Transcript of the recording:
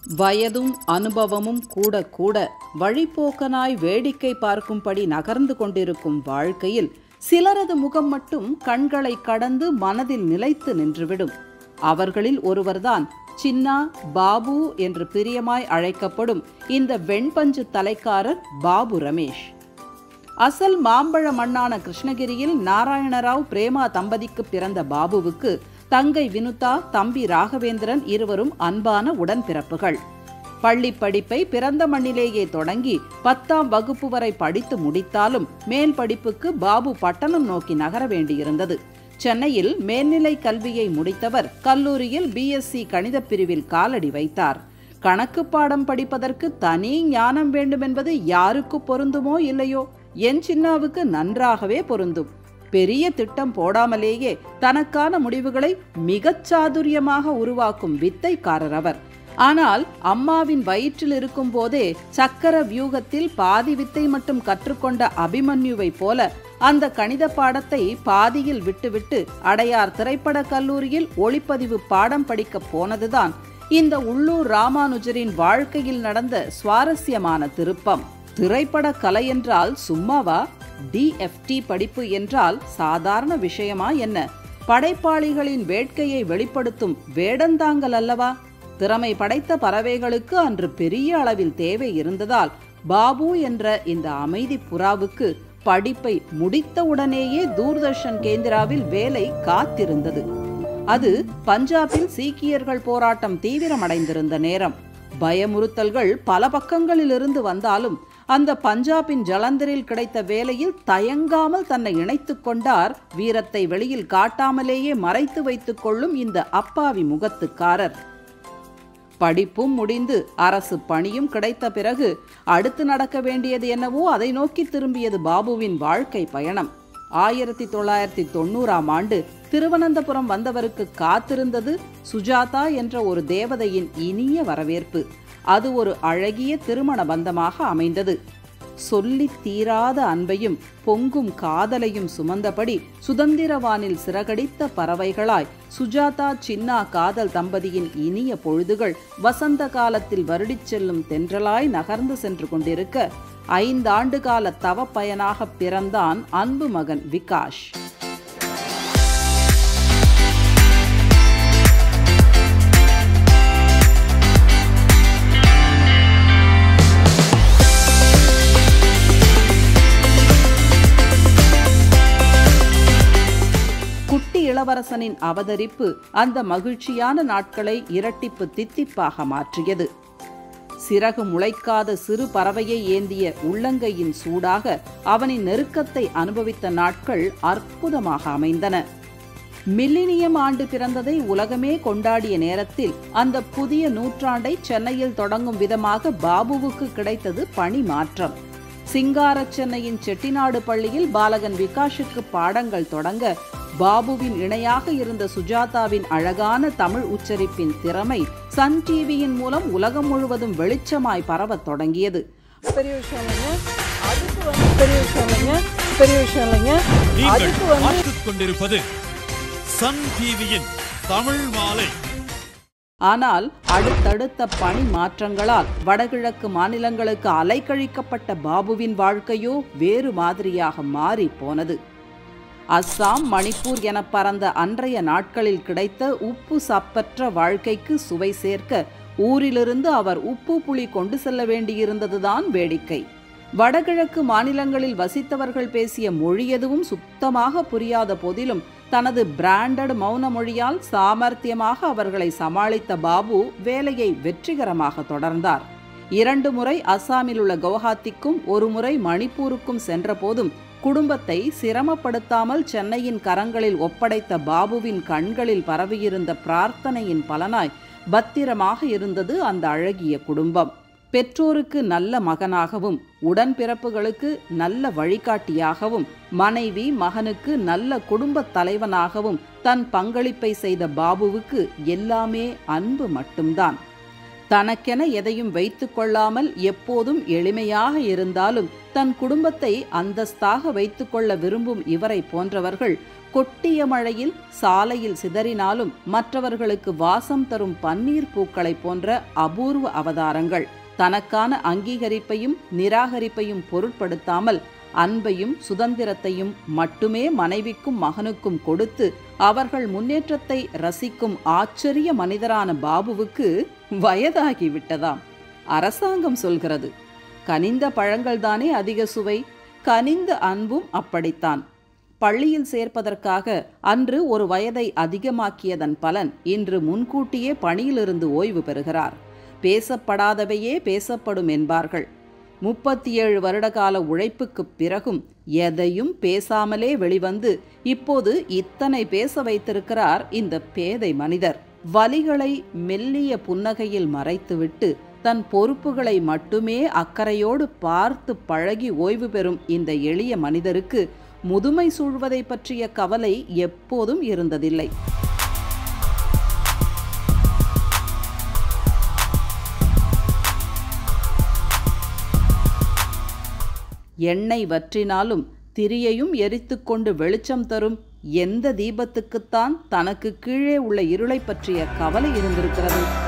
வயதும் அனுபவமும் கூட கூட வழிப்போக்கனாய் வேடிக்கை பார்க்கும்படி நகர்ந்து கொண்டிருக்கும் வாழ்க்கையில் சிலரது முகம் மட்டும் கண்களை கடந்து மனதில் நிலைத்து நின்றுவிடும் அவர்களில் ஒருவர்தான் சின்னா பாபு என்று பிரியமாய் அழைக்கப்படும் இந்த வெண்பஞ்சு தலைக்காரர் பாபு ரமேஷ் அசல் மாம்பழ மண்ணான கிருஷ்ணகிரியில் நாராயணராவ் பிரேமா தம்பதிக்கு பிறந்த பாபுவுக்கு தங்கை வினுதா தம்பி ராகவேந்திரன் இருவரும் அன்பான உடன்பிறப்புகள் பள்ளி படிப்பை பிறந்த மண்ணிலேயே தொடங்கி பத்தாம் வகுப்பு வரை படித்து முடித்தாலும் மேல் படிப்புக்கு பாபு பட்டணம் நோக்கி நகர வேண்டியிருந்தது சென்னையில் மேல்நிலை கல்வியை முடித்தவர் கல்லூரியில் பிஎஸ்சி கணித பிரிவில் காலடி வைத்தார் கணக்கு பாடம் படிப்பதற்கு தனி ஞானம் வேண்டுமென்பது யாருக்கு பொருந்துமோ இல்லையோ என் சின்னாவுக்கு நன்றாகவே பொருந்தும் பெரிய திட்டம் போடாமலேயே தனக்கான முடிவுகளை மிகச் சாதுரியமாக உருவாக்கும் வித்தைக்காரர் அவர் ஆனால் அம்மாவின் வயிற்றில் இருக்கும் போதே சக்கர வியூகத்தில் பாதி வித்தை மட்டும் கற்றுக்கொண்ட அபிமன்யுவைப் போல அந்த கணித பாடத்தை பாதியில் விட்டுவிட்டு அடையார் திரைப்பட கல்லூரியில் ஒளிப்பதிவு பாடம் படிக்க போனதுதான் இந்த உள்ளூர் ராமானுஜரின் வாழ்க்கையில் நடந்த சுவாரஸ்யமான திருப்பம் திரைப்பட கலை என்றால் சும்மாவா டிஎஃப்டி படிப்பு என்றால் சாதாரண விஷயமா என்ன படைப்பாளிகளின் வேட்கையை வெளிப்படுத்தும் வேடந்தாங்கல் அல்லவா திறமை படைத்த பறவைகளுக்கு அன்று பெரிய அளவில் தேவை இருந்ததால் பாபு என்ற இந்த அமைதி புறாவுக்கு படிப்பை முடித்தவுடனேயே தூர்தர்ஷன் கேந்திராவில் வேலை காத்திருந்தது அது பஞ்சாபில் சீக்கியர்கள் போராட்டம் தீவிரமடைந்திருந்த நேரம் பயமுறுத்தல்கள் பல பக்கங்களிலிருந்து வந்தாலும் அந்த பஞ்சாபின் ஜலந்தரில் கிடைத்த வேலையில் தயங்காமல் தன்னை இணைத்துக் கொண்டார் வீரத்தை வெளியில் காட்டாமலேயே மறைத்து வைத்துக் கொள்ளும் இந்த அப்பாவி முகத்துக்காரர் படிப்பும் முடிந்து அரசு பணியும் கிடைத்த பிறகு அடுத்து நடக்க வேண்டியது என்னவோ அதை நோக்கி திரும்பியது பாபுவின் வாழ்க்கை பயணம் ஆயிரத்தி தொள்ளாயிரத்தி தொண்ணூறாம் ஆண்டு திருவனந்தபுரம் வந்தவருக்கு காத்திருந்தது சுஜாதா என்ற ஒரு தேவதையின் இனிய வரவேற்பு அது ஒரு அழகிய திருமண பந்தமாக அமைந்தது சொல்லித் தீராத அன்பையும் பொங்கும் காதலையும் சுமந்தபடி சுதந்திரவானில் சிறகடித்த பறவைகளாய் சுஜாதா சின்னா காதல் தம்பதியின் இனிய பொழுதுகள் வசந்த காலத்தில் வருடிச் செல்லும் தென்றலாய் நகர்ந்து சென்று கொண்டிருக்க ஐந்தாண்டு கால தவப்பயனாக பிறந்தான் அன்பு மகன் விகாஷ் குட்டி இளவரசனின் அவதரிப்பு அந்த மகிழ்ச்சியான நாட்களை இரட்டிப்பு தித்திப்பாக மாற்றியது சிறகு முளைக்காத சிறு பறவையை ஏந்திய உள்ளங்கையின் சூடாக அவனின் நெருக்கத்தை அனுபவித்த நாட்கள் அற்புதமாக அமைந்தன மில்லினியம் ஆண்டு பிறந்ததை உலகமே கொண்டாடிய நேரத்தில் அந்த புதிய நூற்றாண்டை சென்னையில் தொடங்கும் விதமாக பாபுவுக்கு கிடைத்தது பணி மாற்றம் சிங்கார சென்னையின் செட்டிநாடு பள்ளியில் பாலகன் விகாஷுக்கு பாடங்கள் தொடங்க பாபுவின் இணையாக இருந்த சுஜாதாவின் அழகான தமிழ் உச்சரிப்பின் திறமை சன் டிவியின் மூலம் உலகம் முழுவதும் வெளிச்சமாய் பரவத் தொடங்கியது பெரிய விஷயம் இல்லைங்க அதுக்கு வந்து பெரிய விஷயம் இல்லைங்க பெரிய விஷயம் இல்லைங்க நீங்கள் அதுக்கு வந்து பார்த்துக் கொண்டிருப்பது சன் டிவியின் தமிழ் மாலை ஆனால் அடுத்தடுத்த பணி மாற்றங்களால் வடகிழக்கு மாநிலங்களுக்கு அலைக்கழிக்கப்பட்ட பாபுவின் வாழ்க்கையோ வேறு மாதிரியாக மாறி போனது அஸ்ஸாம் மணிப்பூர் என பறந்த அன்றைய நாட்களில் கிடைத்த உப்பு சப்பற்ற வாழ்க்கைக்கு சுவை சேர்க்க ஊரிலிருந்து அவர் உப்பு புளி கொண்டு செல்ல வேண்டியிருந்ததுதான் வேடிக்கை வடகிழக்கு மாநிலங்களில் வசித்தவர்கள் பேசிய மொழி எதுவும் சுத்தமாக புரியாத போதிலும் தனது பிராண்டட் மௌன மொழியால் சாமர்த்தியமாக அவர்களை சமாளித்த பாபு வேலையை வெற்றிகரமாக தொடர்ந்தார் இரண்டு முறை அஸ்ஸாமில் உள்ள கவுஹாத்திக்கும் ஒரு முறை மணிப்பூருக்கும் சென்றபோதும் குடும்பத்தை சிரமப்படுத்தாமல் சென்னையின் கரங்களில் ஒப்படைத்த பாபுவின் கண்களில் பரவியிருந்த பிரார்த்தனையின் பலனாய் பத்திரமாக இருந்தது அந்த அழகிய குடும்பம் பெற்றோருக்கு நல்ல மகனாகவும் உடன்பிறப்புகளுக்கு நல்ல வழிகாட்டியாகவும் மனைவி மகனுக்கு நல்ல குடும்பத் தலைவனாகவும் தன் பங்களிப்பை செய்த பாபுவுக்கு எல்லாமே அன்பு மட்டும்தான் தனக்கென எதையும் வைத்துக் கொள்ளாமல் எப்போதும் எளிமையாக இருந்தாலும் தன் குடும்பத்தை அந்தஸ்தாக வைத்துக்கொள்ள விரும்பும் இவரை போன்றவர்கள் கொட்டிய மழையில் சாலையில் சிதறினாலும் மற்றவர்களுக்கு வாசம் தரும் பன்னீர் பூக்களைப் போன்ற அபூர்வ அவதாரங்கள் தனக்கான அங்கீகரிப்பையும் நிராகரிப்பையும் பொருட்படுத்தாமல் அன்பையும் சுதந்திரத்தையும் மட்டுமே மனைவிக்கும் மகனுக்கும் கொடுத்து அவர்கள் முன்னேற்றத்தை ரசிக்கும் ஆச்சரிய மனிதரான பாபுவுக்கு வயதாகிவிட்டதாம் அரசாங்கம் சொல்கிறது கனிந்த பழங்கள்தானே அதிக சுவை கனிந்த அன்பும் அப்படித்தான் பள்ளியில் சேர்ப்பதற்காக அன்று ஒரு வயதை அதிகமாக்கியதன் பலன் இன்று முன்கூட்டியே பணியிலிருந்து ஓய்வு பெறுகிறார் பேசப்படாதவையே பேசப்படும் என்பார்கள் முப்பத்தி ஏழு வருடகால உழைப்புக்குப் பிறகும் எதையும் பேசாமலே வெளிவந்து இப்போது இத்தனை பேச வைத்திருக்கிறார் இந்த பேதை மனிதர் வலிகளை மெல்லிய புன்னகையில் மறைத்துவிட்டு தன் பொறுப்புகளை மட்டுமே அக்கறையோடு பார்த்து பழகி ஓய்வு பெறும் இந்த எளிய மனிதருக்கு முதுமை சூழ்வதை பற்றிய கவலை எப்போதும் இருந்ததில்லை எண்ணெய் வற்றினாலும் திரியையும் எரித்துக்கொண்டு வெளிச்சம் தரும் எந்த தீபத்துக்குத்தான் தனக்கு கீழே உள்ள இருளை பற்றிய கவலை இருந்திருக்கிறது